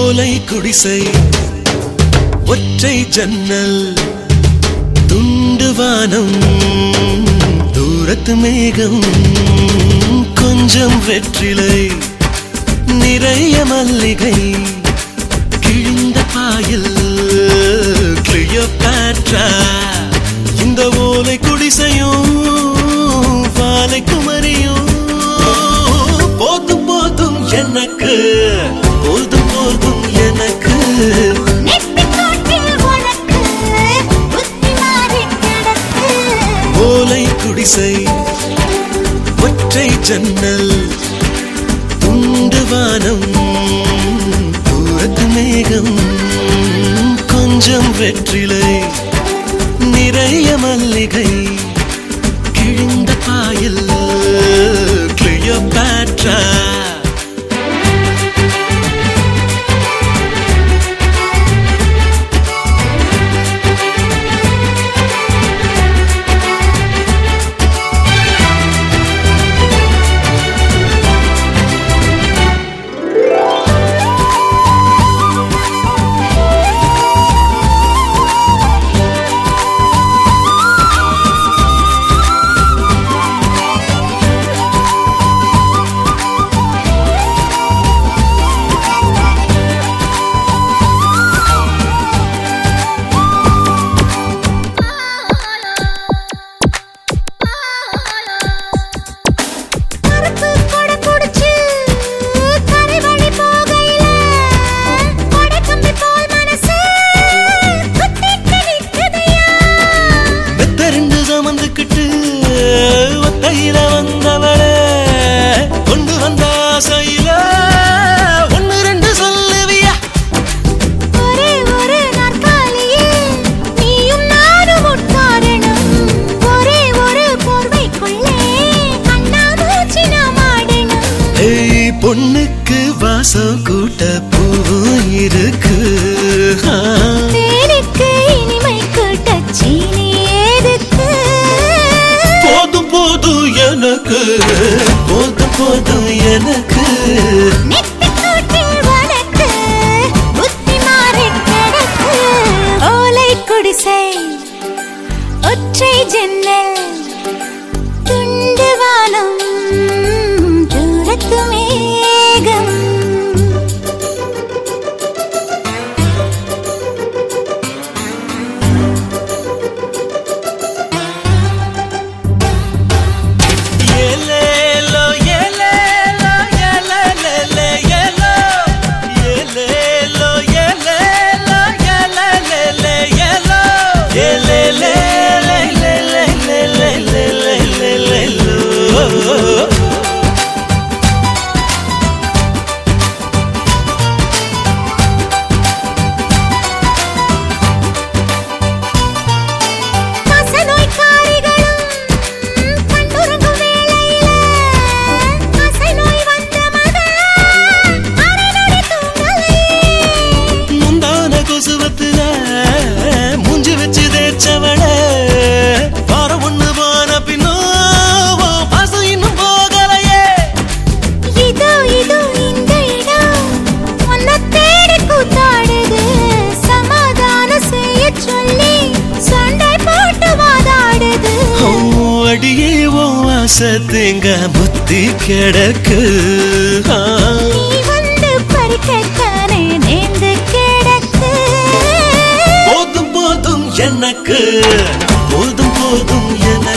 ஓலை குடிசை ஒற்றை ஜன்னல் துண்டு வானம் தூரத்து மேகம் கொஞ்சம் வெற்றிலை நிறைய மல்லிகை கிழிந்த பாயில் கிளியோபாட்ரா இந்த ஓலை குடிசையும் வாலை குமரியும் போதும் போதும் எனக்கு போதும் போதும் எனக்கு நெத்திக்கூட்டில் உனக்கு புத்தி மாறிக் கிடக்கு. ஓலை குடிசை ஒற்றை ஜன்னல் துண்டு வானம் தூரத்து மேகம் கொஞ்சம் வெற்றிலை நிறைய மல்லிகை கிழிந்த பாயில் கிளியோபாட்ரா கருப்பு கொடை புடிச்சு கரை வழி போகையில கொடைக்கம்பி போல் மனசு குத்திட்டு நிக்குதையா. பெத்தரிண்டு சமந்துக்கிட்டு ஒத்தையில வந்தவள கொண்டு வந்த ஆசையில ஒன்னு ரெண்டு சொல்லுவியா ஒரே ஒரு நாற்காலியில் நீயும் நானும் உட்காரணும். ஒரே ஒரு போர்வைக்குள்ளே கண்ணாமூச்சி நாம் ஆடணும். ஏய் பொண்ணுக்கு வாசம் கூட்ட பூவும் இருக்கு ஆ. தேனுக்கு இனிமை கூட்டச் சீனி எதுக்கு? போதும் போதும் எனக்கு போதும் போதும் எனக்கு நெத்திக்கூட்டில் உனக்கு புத்தி மாறிக் கிடக்கு. ஓலை குடிசை ஒற்றை ஜன்னல் துண்டு வானம் தூரத்து மேகம் ஏலேலோ, ஏலேலோ, ஏலேலேலே, ஏலோ. ஏலேலோ, ஏலேலோ, ஏலேலேலே, ஏலோ. ஏலேலேலேலேலேலேலேலேலேலேலேலோ. காசநோய்க்காரிகளும் கண்டுறங்கும் வேளையில காசநோய் வந்த மகன் அரைநொடி தூங்கலையே. முந்தான கொசுவத்துல மூஞ்சி வச்சு தேய்ச்சவள வாரம் ஒண்ணு போன பின்னோ உன் பாசம் இன்னும் போகலையே இதோ இதோ இந்த இடம் உன்னை தேடி கூத்தாடுது. சமாதானம் செய்யச் சொல்லி சண்டை போட்டு வாதாடுது. ஓ, அடியே உன் வாசத்தேங்க புத்தி கிடக்கு ஆ. நீ வந்து பறிக்கத்தானே நேர்ந்து கிடக்கு. போதும் போதும் எனக்கு போதும் போதும் எனக்கு